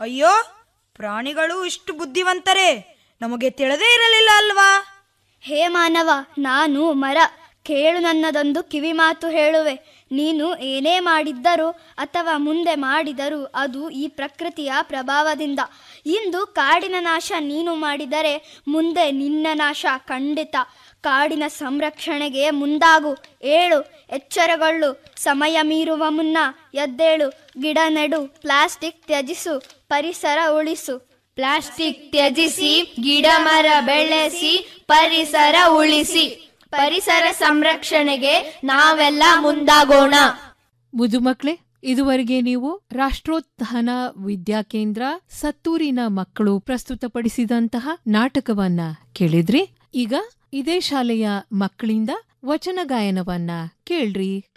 ಅಯ್ಯೋ ಪ್ರಾಣಿಗಳು ಇಷ್ಟು ಬುದ್ಧಿವಂತರೇ ನಮಗೆ ತಿಳಿದೇ ಇರಲಿಲ್ಲ ಅಲ್ವಾ ಹೇ ಮಾನವ ನಾನು ಮರ ಕೇಳು ನನ್ನದೊಂದು ಕಿವಿಮಾತು ಹೇಳುವೆ ನೀನು ಏನೇ ಮಾಡಿದ್ದರೂ ಅಥವಾ ಮುಂದೆ ಮಾಡಿದರೂ ಅದು ಈ ಪ್ರಕೃತಿಯ ಪ್ರಭಾವದಿಂದ ಇಂದು ಕಾಡಿನ ನಾಶ ನೀನು ಮಾಡಿದರೆ ಮುಂದೆ ನಿನ್ನ ನಾಶ ಖಂಡಿತ ಕಾಡಿನ ಸಂರಕ್ಷಣೆಗೆ ಮುಂದಾಗು ಏಳು ಎಚ್ಚರಗೊಳ್ಳು ಸಮಯ ಮೀರುವ ಮುನ್ನ ಎದ್ದೇಳು ಗಿಡ ನೆಡು ಪ್ಲಾಸ್ಟಿಕ್ ತ್ಯಜಿಸು ಪರಿಸರ ಉಳಿಸು ಪ್ಲಾಸ್ಟಿಕ್ ತ್ಯಜಿಸಿ ಗಿಡ ಮರ ಬೆಳೆಸಿ ಪರಿಸರ ಉಳಿಸಿ ಪರಿಸರ ಸಂರಕ್ಷಣೆಗೆ ನಾವೆಲ್ಲ ಮುಂದಾಗೋಣ ಮುದುಮಕ್ಳೇ ಇದುವರೆಗೆ ನೀವು ರಾಷ್ಟ್ರೋತ್ಥಾನ ವಿದ್ಯಾಕೇಂದ್ರ ಸತ್ತೂರಿನ ಮಕ್ಕಳು ಪ್ರಸ್ತುತಪಡಿಸಿದಂತಹ ನಾಟಕವನ್ನ ಕೇಳಿದ್ರಿ ಈಗ ಇದೇ ಶಾಲೆಯ ಮಕ್ಕಳಿಂದ ವಚನ ಗಾಯನವನ್ನ ಕೇಳ್ರಿ